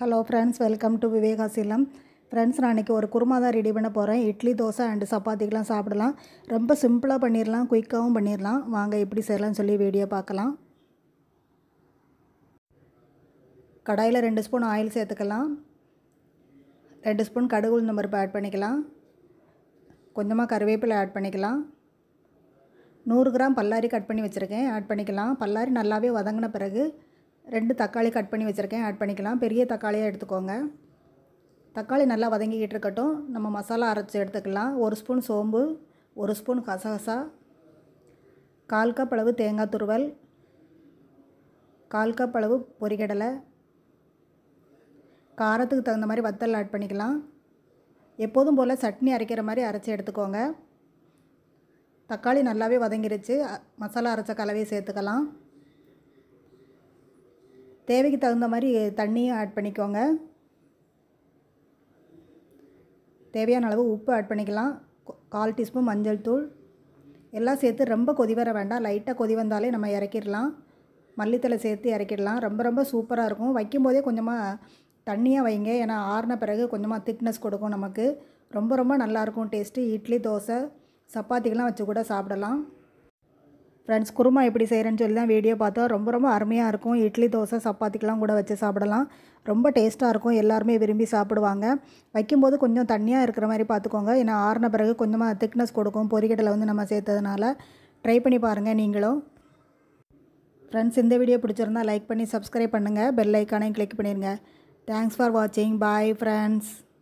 hello friends welcome to விவேகாசீலம் friends நான் இன்றைக்கி ஒரு குருமா தான் ரெடி பண்ண போகிறேன் இட்லி தோசை அண்டு சப்பாத்திக்கெலாம் சாப்பிடலாம் ரொம்ப சிம்பிளாக பண்ணிடலாம் குயிக்காகவும் பண்ணிடலாம் வாங்க எப்படி செய்யலாம்னு சொல்லி வீடியோ பார்க்கலாம் கடாயில் ரெண்டு ஸ்பூன் ஆயில் சேர்த்துக்கலாம் ரெண்டு ஸ்பூன் கடுகு உளுந்தம் பருப்பு ஆட் பண்ணிக்கலாம் கொஞ்சமாக கருவேப்பிலை ஆட் பண்ணிக்கலாம் நூறு கிராம் பல்லாரி கட் பண்ணி வச்சுருக்கேன் ஆட் பண்ணிக்கலாம் பல்லாரி நல்லாவே வதங்கின பிறகு ரெண்டு தக்காளி கட் பண்ணி வச்சுருக்கேன் ஆட் பண்ணிக்கலாம் பெரிய தக்காளியாக எடுத்துக்கோங்க தக்காளி நல்லா வதங்கிக்கிட்டு இருக்கட்டும் நம்ம மசாலா அரைச்சி எடுத்துக்கலாம் ஒரு ஸ்பூன் சோம்பு ஒரு ஸ்பூன் கசகசா கால் கப் அளவு தேங்காய் துருவல் கால் கப் அளவு பொரிகடலை காரத்துக்கு தகுந்த மாதிரி வத்தல் ஆட் பண்ணிக்கலாம் எப்போதும் போல் சட்னி அரைக்கிற மாதிரி அரைச்சி எடுத்துக்கோங்க தக்காளி நல்லாவே வதங்கிருச்சு மசாலா அரைச்ச கலவையை சேர்த்துக்கலாம் தேவைக்கு தகுந்த மாதிரி தண்ணியும் ஆட் பண்ணிக்கோங்க தேவையான அளவு உப்பு ஆட் பண்ணிக்கலாம் கால் டீஸ்பூன் மஞ்சள் தூள் எல்லாம் சேர்த்து ரொம்ப கொதி வர வேண்டாம் லைட்டாக கொதி வந்தாலே நம்ம இறக்கிடலாம் மல்லித்தலை சேர்த்து இறக்கிடலாம் ரொம்ப ரொம்ப சூப்பராக இருக்கும் வைக்கும்போதே கொஞ்சமாக தண்ணியாக வைங்க ஏன்னா ஆறின பிறகு கொஞ்சமாக திக்னஸ் கொடுக்கும் நமக்கு ரொம்ப ரொம்ப நல்லாயிருக்கும் டேஸ்ட்டு இட்லி தோசை சப்பாத்திக்கெலாம் வச்சு கூட சாப்பிடலாம் ஃப்ரெண்ட்ஸ் குருமா எப்படி செய்கிறேன்னு சொல்லி தான் வீடியோ பார்த்தோம் ரொம்ப ரொம்ப அருமையாக இருக்கும் இட்லி தோசை சப்பாத்திக்கெலாம் கூட வச்சு சாப்பிடலாம் ரொம்ப டேஸ்ட்டாக இருக்கும் எல்லாருமே விரும்பி சாப்பிடுவாங்க வைக்கும்போது கொஞ்சம் தண்ணியாக இருக்கிற மாதிரி பார்த்துக்கோங்க ஏன்னா ஆறின பிறகு கொஞ்சமாக திக்னஸ் கொடுக்கும் பொரிக்கடலை வந்து நம்ம சேர்த்ததுனால ட்ரை பண்ணி பாருங்கள் நீங்களும் ஃப்ரெண்ட்ஸ் இந்த வீடியோ பிடிச்சிருந்தா லைக் பண்ணி சப்ஸ்கிரைப் பண்ணுங்கள் பெல் ஐக்கானையும் கிளிக் பண்ணிடுங்க தேங்க்ஸ் ஃபார் வாட்சிங் பாய் ஃப்ரெண்ட்ஸ்